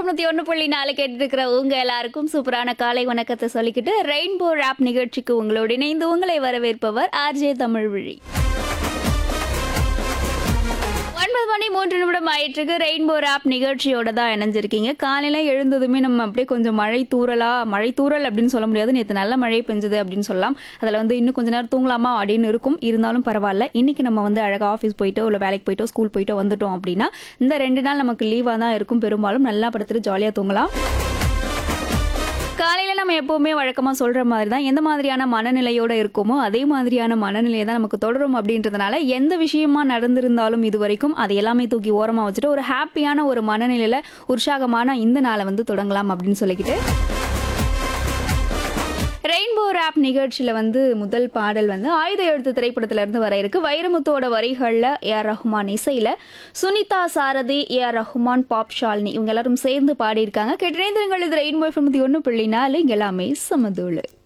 தொண்ணூத்தி ஒன்று புள்ளி நாலு கேட்டு இருக்கிற உங்க எல்லாருக்கும் சூப்பரான காலை வணக்கத்தை சொல்லிக்கிட்டு ரெயின்போ ராப் நிகழ்ச்சிக்கு உங்களோடு இணைந்து உங்களை வரவேற்பவர் ஆர்ஜே தமிழ்விழி ஒன்பது மணி மூன்று நிமிடம் ஆயிட்டுருக்கு ரெயின்போ ராப் நிகழ்ச்சியோட தான் இணைஞ்சிருக்கீங்க காலையில எழுந்ததுமே நம்ம அப்படியே கொஞ்சம் மழை தூறலா மழை தூறல் அப்படின்னு சொல்ல முடியாது நேற்று நல்ல மழை பெஞ்சது அப்படின்னு சொல்லலாம் அதில் வந்து இன்னும் கொஞ்ச நேரம் தூங்கலாமா அப்படின்னு இருக்கும் இருந்தாலும் பரவாயில்ல இன்னைக்கு நம்ம வந்து அழகாக ஆஃபீஸ் போயிட்டோ இல்லை வேலைக்கு போயிட்டோ ஸ்கூல் போயிட்டோ வந்துட்டோம் அப்படின்னா இந்த ரெண்டு நாள் நமக்கு லீவாக தான் இருக்கும் பெரும்பாலும் நல்லா படுத்துட்டு ஜாலியாக தூங்கலாம் காலையில நம்ம எப்பவுமே வழக்கமா சொல்ற மாதிரி தான் எந்த மாதிரியான மனநிலையோட இருக்கோமோ அதே மாதிரியான மனநிலையை தான் நமக்கு தொடரும் அப்படின்றதுனால எந்த விஷயமா நடந்திருந்தாலும் இது வரைக்கும் அதை எல்லாமே தூக்கி ஓரமா வச்சுட்டு ஒரு ஹாப்பியான ஒரு மனநிலையில உற்சாகமான இந்த நாளை வந்து தொடங்கலாம் அப்படின்னு சொல்லிக்கிட்டு ரெயின்போ ராப் நிகழ்ச்சியில் வந்து முதல் பாடல் வந்து ஆயுத எழுத்து திரைப்படத்துல இருந்து வர இருக்கு வைரமுத்தோட வரிகளில் ஏஆர் ரஹ்மான் இசையில் சுனிதா சாரதி ஏஆர் ரஹ்மான் பாப் ஷாலினி இவங்க எல்லாரும் சேர்ந்து பாடியிருக்காங்க கெட்டினேந்திரங்கள் இது ரெயின்போ எஃப்எம் ஒன்று புள்ளி நாலு இங்க எல்லாமே சமதூளு